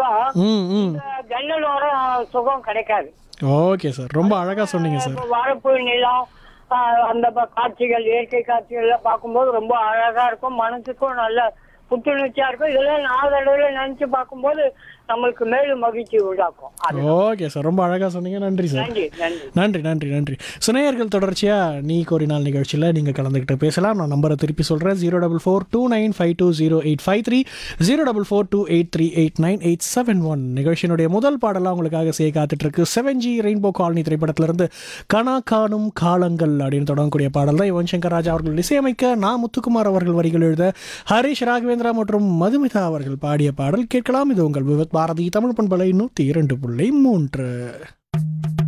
இருந்தாலும் ம் ம் இந்த ஜன்னலோர சுகம் கிடைக்காது ஓகே சார் ரொம்ப அழகா சொன்னீங்க சார் இப்ப வரப்பு நிலம் ஆஹ் அந்த ப- காட்சிகள் இயற்கை காட்சிகள் எல்லாம் பார்க்கும்போது ரொம்ப அழகா இருக்கும் மனசுக்கும் நல்ல புத்துணர்ச்சியா இருக்கும் இதெல்லாம் நாளடைவுல நினைச்சு பார்க்கும்போது நம்மளுக்கு மேலும் மகிழ்ச்சி உண்டாக்கும் அது ஓகே சார் ரொம்ப அழகா சொன்னீங்க நன்றி சார் நன்றி நன்றி நன்றி நன்றி நன்றி சுனையர்கள் தொடர்ச்சியாக நீ கோரினால் நிகழ்ச்சியில் நீங்கள் கலந்துக்கிட்டு பேசலாம் நான் நம்பரை திருப்பி சொல்கிறேன் zero double four two nine five two zero eight five three zero double four two eight three eight nine eight seven one நிகழ்ச்சியினுடைய முதல் பாடலாம் உங்களுக்காக செய்ய காத்துட்ருக்கு செவன் ஜி ரெயின்போ காலனி திரைப்படத்திலிருந்து கனா காணும் காலங்கள் அப்படின்னு தொடங்கக்கூடிய பாடல் தான் யுவன் சங்கர் ராஜா அவர்கள் இசையமைக்க நான் முத்துக்குமார் அவர்கள் வரிகள் எழுத ஹரிஷ் ராகவேந்திரா மற்றும் மதுமிதா அவர்கள் பாடிய பாடல் கேட்கலாம் இது உங்கள் விவத் பாரதி தமிழ் பண்பலை நூற்றி இரண்டு புள்ளி மூன்று